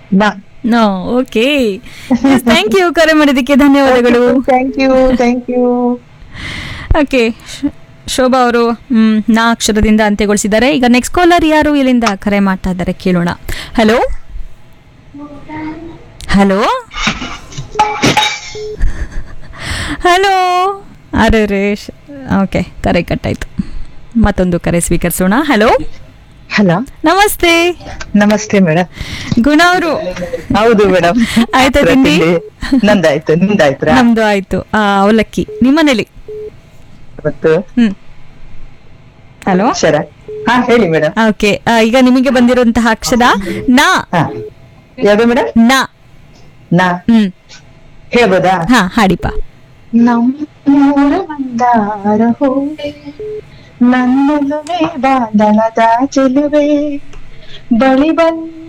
ನಾ no okay thank you ಕರೆ ಮಾಡಿದ್ದಕ್ಕೆ ಧನ್ಯವಾದಗಳು thank you thank you okay Shobha ಅವರು ಹ್ಮ್, ನಾ ಅಕ್ಷರದಿಂದ ಅಂತ್ಯಗೊಳಿಸಿದ್ದಾರೆ ಈಗ ನೆಕ್ಸ್ಟ್ ಕಾಲರ್ ಯಾರು ಇಲ್ಲಿಂದ ಕರೆ ಮಾಡ್ತಾ ಇದ್ದಾರೆ ಕೇಳೋಣ ಹಲೋ ಹಲೋ ಹಲೋ ಅರೆ ರೇ ಓಕೆ ಕರೆ ಕಟ್ಟಾಯ್ತು ಮತ್ತೊಂದು ಕರೆ ಸ್ವೀಕರಿಸೋಣ ಹಲೋ ಹಲೋ ನಮಸ್ತೆ ನಮಸ್ತೆ ಮೇಡಮ್ ಗುಣ ಅವರು ಹೌದು ಮೇಡಮ್ ಆಯ್ತಾ ತಿಂಡಿ? ನಂದಾಯ್ತು ನಿಂದಾಯ್ತಾ ನಮ್ದು ಆಯ್ತು ಆ, ಅವಲಕ್ಕಿ ನಿಮ್ಮನೇಲಿ ಮತ್ತು ಹ್ಮ್ ಹಲೋ ಅಕ್ಷರ ಹಾ ಹೇಳಿ ಮೇಡಮ್ ಓಕೆ ಈಗ ನಿಮಗೆ ಬಂದಿರುವಂತಹ ಅಕ್ಷರ ನಾ ಹಾ ಯಾವ್ದು ಮೇಡಮ್ ನಾ ನಾ ಹ್ಮ್ ಹೇಳ್ಬೋದಾ ಹಾ ಹಾಡಿಪ ನಮ್ಮೂರ ಮಂದಾರ ಹೂವೆ ನನ್ನೊಲುವೆ ಬಾಂಧಳದ ಚೆಲುವೆ ಬಳಿ ಬಂದ